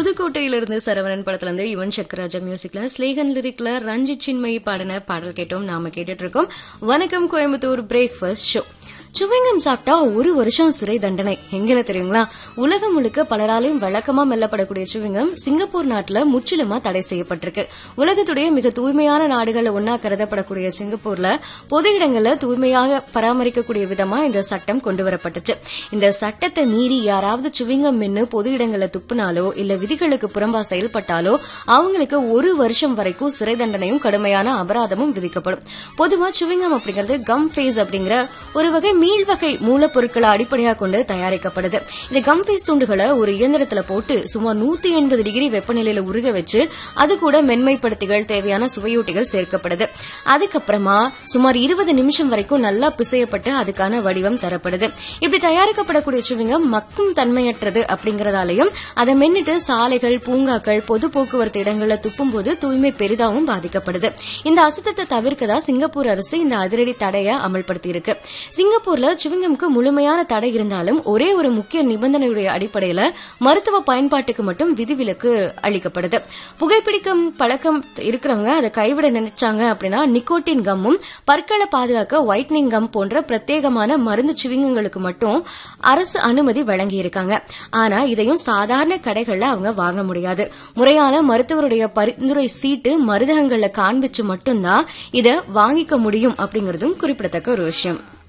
புதுக்கோட்டையிலிருந்து சரவணன் படத்துல இருந்து யுவன் சக்கராஜா மியூசிக்ல ஸ்லேகன் லிரிக்ல ரஞ்சித் சின்மயி பாடின பாடல் கேட்டோம் நாம கேட்டுட்டு இருக்கோம் வணக்கம் கோயம்புத்தூர் பிரேக்ஃபாஸ்ட் ஷோ சுவிங்கம் சாப்பிட்டா ஒரு வருஷம் சிறை தண்டனை எங்கன்னு தெரியுங்களா உலகம் முழுக்க பலராலையும் வழக்கமா மெல்லப்படக்கூடிய சுவிங்கம் சிங்கப்பூர் நாட்டுல முற்றிலுமா தடை செய்யப்பட்டிருக்கு உலகத்துடைய மிக தூய்மையான நாடுகள்ல ஒன்னா கருதப்படக்கூடிய சிங்கப்பூர்ல பொது இடங்கள்ல தூய்மையாக பராமரிக்கக்கூடிய விதமா இந்த சட்டம் கொண்டு வரப்பட்டுச்சு இந்த சட்டத்தை மீறி யாராவது சுவிங்கம் மென்னு பொது இடங்கள்ல துப்புனாலோ இல்ல விதிகளுக்கு புறம்பா செயல்பட்டாலோ அவங்களுக்கு ஒரு வருஷம் வரைக்கும் சிறை தண்டனையும் கடுமையான அபராதமும் விதிக்கப்படும் பொதுவா சுவிங்கம் அப்படிங்கிறது கம் ஃபேஸ் அப்படிங்கிற ஒரு வகை மீள்வகை மூலப்பொருட்களை அடிப்படையாக கொண்டு தயாரிக்கப்படுது இந்த கம் ஃபேஸ் துண்டுகளை ஒரு இயந்திரத்துல போட்டு சுமார் நூத்தி எண்பது டிகிரி வெப்பநிலையில உருக வச்சு அது கூட மென்மைப்படுத்திகள் தேவையான சுவையூட்டிகள் சேர்க்கப்படுது அதுக்கப்புறமா சுமார் இருபது நிமிஷம் வரைக்கும் நல்லா பிசையப்பட்டு அதுக்கான வடிவம் தரப்படுது இப்படி தயாரிக்கப்படக்கூடிய சுவிங்கம் மக்கும் தன்மையற்றது அப்படிங்கறதாலையும் அதை மென்னிட்டு சாலைகள் பூங்காக்கள் பொது போக்குவரத்து இடங்கள்ல துப்பும் போது தூய்மை பெரிதாகவும் பாதிக்கப்படுது இந்த அசுத்தத்தை தவிர்க்கதா சிங்கப்பூர் அரசு இந்த அதிரடி தடையை அமல்படுத்தி இருக்கு சிங்கப்பூர்ல சுவிங்கம்க்கு முழுமையான தடை இருந்தாலும் ஒரே ஒரு முக்கிய நிபந்தனையுடைய அடிப்படையில மருத்துவ பயன்பாட்டுக்கு மட்டும் விதிவிலக்கு அளிக்கப்படுது புகைப்பிடிக்கும் பழக்கம் இருக்கிறவங்க அதை கைவிட நினைச்சாங்க அப்படின்னா நிக்கோட்டின் கம்மும் பற்களை பாதுகாக்க ஒயிட்னிங் கம் போன்ற பிரத்யேகமான மருந்து சுவிங்கங்களுக்கு மட்டும் அரசு அனுமதி வழங்கி இருக்காங்க ஆனா இதையும் சாதாரண கடைகள்ல அவங்க வாங்க முடியாது முறையான மருத்துவருடைய பரிந்துரை சீட்டு மருந்தகங்கள்ல காண்பிச்சு மட்டும்தான் இதை வாங்கிக்க முடியும் அப்படிங்கறதும் குறிப்பிடத்தக்க ஒரு விஷயம்